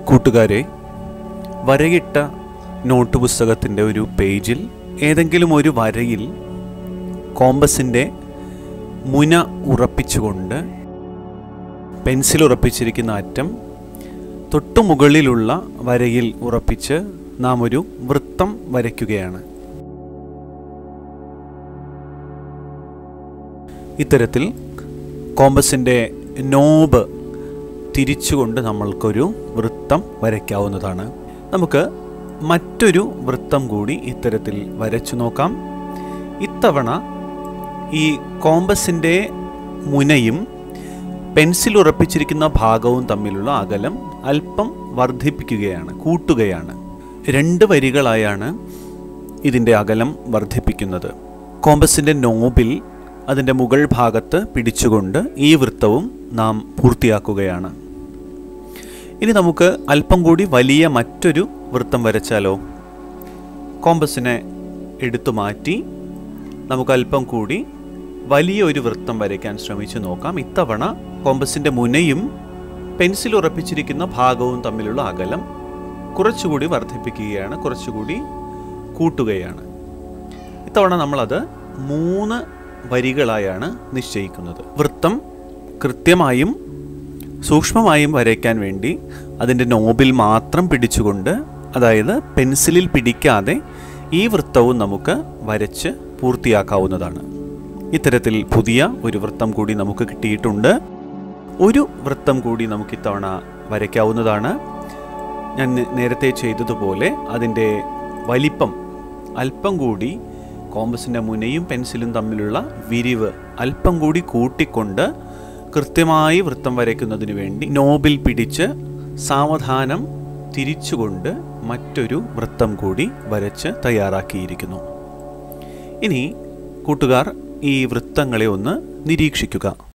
കൂട്ടുകാരെ വരയിട്ട നോട്ട് പുസ്തകത്തിൻ്റെ ഒരു പേജിൽ ഏതെങ്കിലും ഒരു വരയിൽ കോമ്പസിൻ്റെ മുന ഉറപ്പിച്ചുകൊണ്ട് പെൻസിൽ ഉറപ്പിച്ചിരിക്കുന്ന അറ്റം തൊട്ടു മുകളിലുള്ള വരയിൽ ഉറപ്പിച്ച് നാം ഒരു വൃത്തം വരയ്ക്കുകയാണ് ഇത്തരത്തിൽ കോമ്പസിൻ്റെ നോബ് തിരിച്ചുകൊണ്ട് നമ്മൾക്കൊരു വൃത്തം വരയ്ക്കാവുന്നതാണ് നമുക്ക് മറ്റൊരു വൃത്തം കൂടി ഇത്തരത്തിൽ വരച്ചു നോക്കാം ഇത്തവണ ഈ കോമ്പസിൻ്റെ മുനയും പെൻസിൽ ഉറപ്പിച്ചിരിക്കുന്ന ഭാഗവും തമ്മിലുള്ള അകലം അല്പം വർദ്ധിപ്പിക്കുകയാണ് കൂട്ടുകയാണ് രണ്ട് വരികളായാണ് ഇതിൻ്റെ അകലം വർദ്ധിപ്പിക്കുന്നത് കോമ്പസിൻ്റെ നോബിൽ അതിൻ്റെ മുകൾ ഭാഗത്ത് പിടിച്ചുകൊണ്ട് ഈ വൃത്തവും നാം പൂർത്തിയാക്കുകയാണ് ഇനി നമുക്ക് അല്പം കൂടി വലിയ മറ്റൊരു വൃത്തം വരച്ചാലോ കോമ്പസിനെ എടുത്തു മാറ്റി നമുക്ക് അല്പം കൂടി വലിയ ഒരു വൃത്തം വരയ്ക്കാൻ ശ്രമിച്ചു നോക്കാം ഇത്തവണ കോമ്പസിൻ്റെ മുനയും പെൻസിൽ ഉറപ്പിച്ചിരിക്കുന്ന ഭാഗവും തമ്മിലുള്ള അകലം കുറച്ചുകൂടി വർദ്ധിപ്പിക്കുകയാണ് കുറച്ചുകൂടി കൂട്ടുകയാണ് ഇത്തവണ നമ്മളത് മൂന്ന് വരികളായാണ് നിശ്ചയിക്കുന്നത് വൃത്തം കൃത്യമായും സൂക്ഷ്മമായും വരയ്ക്കാൻ വേണ്ടി അതിൻ്റെ നോബിൽ മാത്രം പിടിച്ചുകൊണ്ട് അതായത് പെൻസിലിൽ പിടിക്കാതെ ഈ വൃത്തവും നമുക്ക് വരച്ച് പൂർത്തിയാക്കാവുന്നതാണ് ഇത്തരത്തിൽ പുതിയ ഒരു വൃത്തം കൂടി നമുക്ക് കിട്ടിയിട്ടുണ്ട് ഒരു വൃത്തം കൂടി നമുക്ക് ഇത്തവണ വരയ്ക്കാവുന്നതാണ് ഞാൻ നേ- നേരത്തെ ചെയ്തതുപോലെ അതിൻ്റെ വലിപ്പം അല്പം കൂടി കോമ്പസിൻ്റെ മുനയും പെൻസിലും തമ്മിലുള്ള വിരിവ് അല്പം കൂടി കൂട്ടിക്കൊണ്ട് കൃത്യമായി വൃത്തം വരയ്ക്കുന്നതിന് വേണ്ടി നോബിൽ പിടിച്ച് സാവധാനം തിരിച്ചുകൊണ്ട് മറ്റൊരു വൃത്തം കൂടി വരച്ച് തയ്യാറാക്കിയിരിക്കുന്നു ഇനി കൂട്ടുകാർ ഈ വൃത്തങ്ങളെ ഒന്ന് നിരീക്ഷിക്കുക